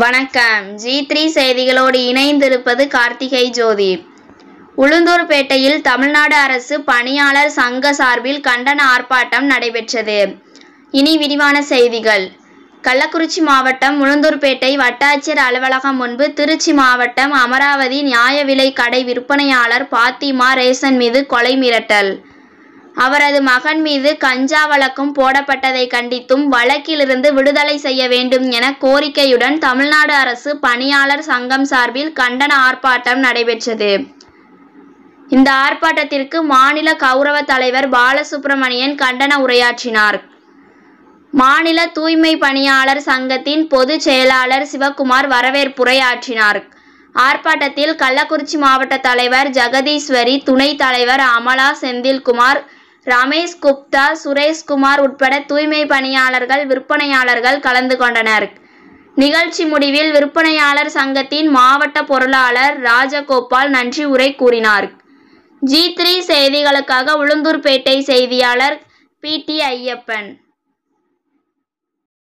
வணக்கம் G three செய்திகளோடு இணைந்திருப்பது கார்த்திகை ஜோதி உளுந்தூர்பேட்டையில் தமிழ்நாடு அரசு பணியாளர் சங்க சார்பில் கண்டன ஆர்ப்பாட்டம் நடைபெற்றது இனி விரிவான செய்திகள் கள்ளக்குறிச்சி மாவட்டம் உளுந்தூர்பேட்டை வட்டாட்சியர் அலுவலகம் முன்பு திருச்சி மாவட்டம் அமராவதி நியாய விலை கடை விற்பனையாளர் பாத்திமா ரேசன் மீது கொலை மிரட்டல் அவரது மகன் மீது கஞ்சா வழக்கும் போடப்பட்டதை கண்டித்தும் வழக்கிலிருந்து விடுதலை செய்ய வேண்டும் என கோரிக்கையுடன் தமிழ்நாடு அரசு பணியாளர் சங்கம் சார்பில் கண்டன ஆர்ப்பாட்டம் நடைபெற்றது இந்த ஆர்ப்பாட்டத்திற்கு மாநில கௌரவ தலைவர் பாலசுப்ரமணியன் கண்டன உரையாற்றினார் மாநில தூய்மை பணியாளர் சங்கத்தின் பொதுச் செயலாளர் சிவக்குமார் வரவேற்புரையாற்றினார் ஆர்ப்பாட்டத்தில் கள்ளக்குறிச்சி மாவட்ட தலைவர் ஜெகதீஸ்வரி துணைத் தலைவர் அமலா செந்தில்குமார் ரமேஷ் குப்தா சுரேஷ்குமார் உட்பட தூய்மை பணியாளர்கள் விற்பனையாளர்கள் கலந்து கொண்டனர் நிகழ்ச்சி முடிவில் விற்பனையாளர் சங்கத்தின் மாவட்ட பொருளாளர் ராஜகோபால் நன்றி உரை கூறினார் ஜி த்ரீ செய்திகளுக்காக உளுந்தூர்பேட்டை செய்தியாளர் பி டி ஐயப்பன்